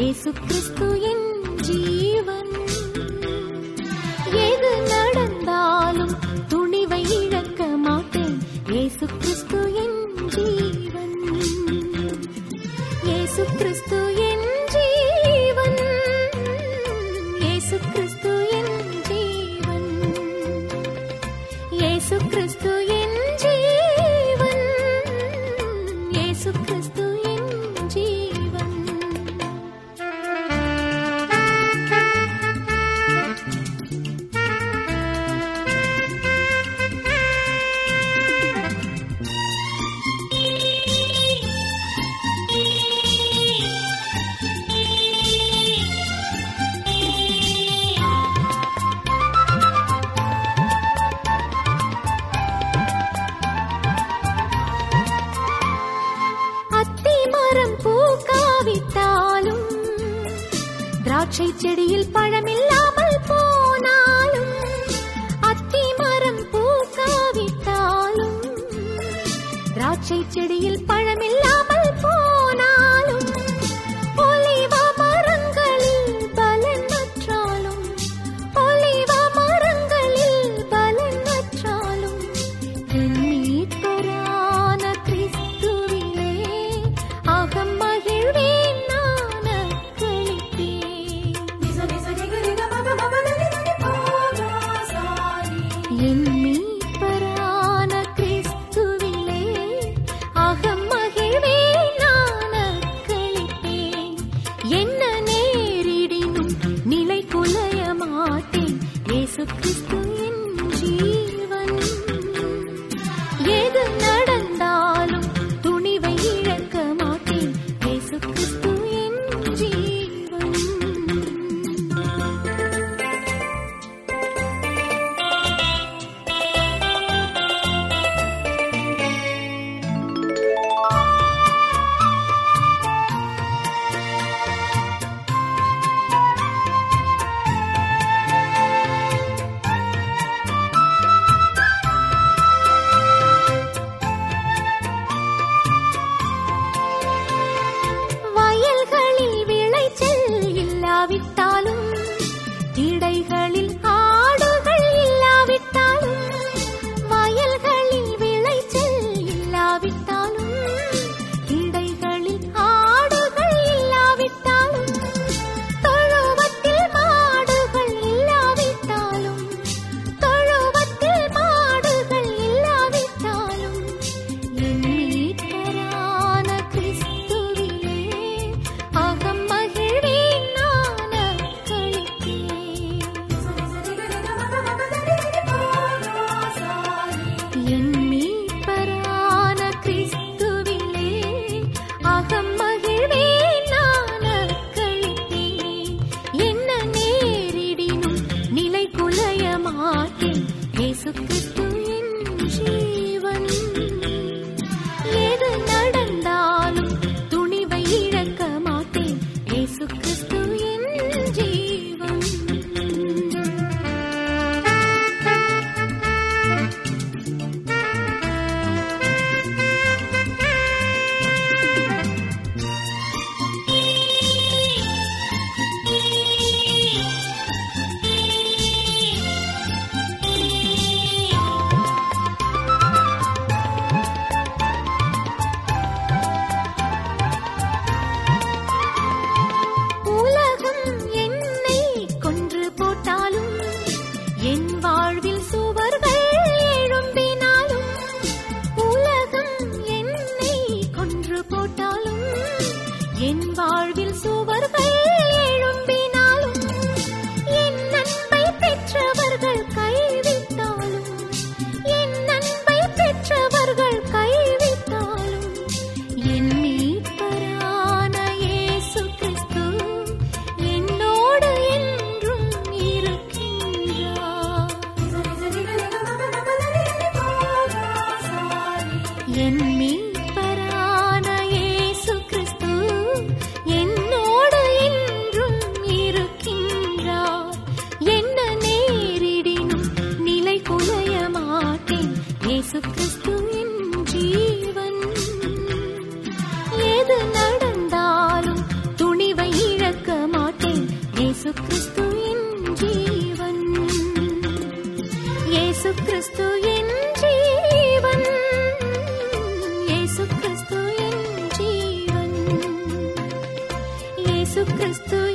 இயேசு கிறிஸ்து என் ஜீவன் எது நடந்தாலும் துணிவை இழக்க மாட்டேன் இயேசு கிறிஸ்து என் ஜீவன் இயேசு கிறிஸ்து என் ஜீவன் இயேசு கிறிஸ்து என் ஜீவன் இயேசு கிறிஸ்து என் ஜீவன் இயேசு கிறிஸ்து என் ஜீவன் அத்தி மரம் பூக்காவிட்டாலும் திராட்சை செடியில் பழமில்லாமல் போனாலும் அத்தி மரம் பூக்காவிட்டாலும் திராட்சை செடியில் பழமில்லாமல் போனாலும் ஒலிவ மரங்களில் பலன் அற்றாலும் ஒலிவ மரங்களில் பலன் அற்றாலும் என் மீட்பரான கிறிஸ்துவிலே அகம் மகிழ்வேன் நான் அக்களிப்பேன் என் மீட்பரான கிறிஸ்துவிலே அகம் மகிழ்வேன் நான் அக்களிப்பேன் என்ன நேரிடினும் நிலை குலைய மாட்டேன் இயேசு கிறிஸ்து என் ஜீவன் எது நடந்தாலும் துணிவை இழக்க மாட்டேன் இயேசு கிறிஸ்து என் ஜீவன் வயல்களில் விளைச்சல் இல்லாவிட்டாலும் இடைகளில் ஆடுகள் இல்லாவிட்டாலும் வயல்களில் விளைச்சல் இல்லாவிட்டாலும் இடைகளில் ஆடுகள் இல்லாவிட்டாலும் தொழுவத்தில் மாடுகள் இல்லாவிட்டாலும் தொழுவத்தில் மாடுகள் இல்லாவிட்டாலும் என் மீட்பரான கிறிஸ்துவிலே அகம் மகிழ்வேன் நான் அக்களிப்பேன் என் மீட்பரான கிறிஸ்துவிலே அகம் மகிழ்வேன் நான் அக்களிப்பேன் என்ன நேரிடினும் நிலை குலைய மாட்டேன் இயேசு கிறிஸ்து என் ஜீவன் எது நடந்தாலும் துணிவை இழக்க மாட்டேன் இயேசு கிறிஸ்து என் ஜீவன் உலகம் என்னை கொன்று போட்டாலும் என் வாழ்வில் சுவர்கள் எழும்பினாலும் உலகம் என்னை கொன்று போட்டாலும் என் வாழ்வில் சுவர்கள் எழும்பினாலும் என் நன்மை பெற்றவர்கள் கைவிட்டாலும் என் நன்மை பெற்றவர்கள் கைவிட்டாலும் என் மீட்பரான இயேசு கிறிஸ்து என்னோடு என்றும் இருக்கின்றார் என் மீட்பரான இயேசு கிறிஸ்து என்னோடு என்றும் இயேசு கிறிஸ்து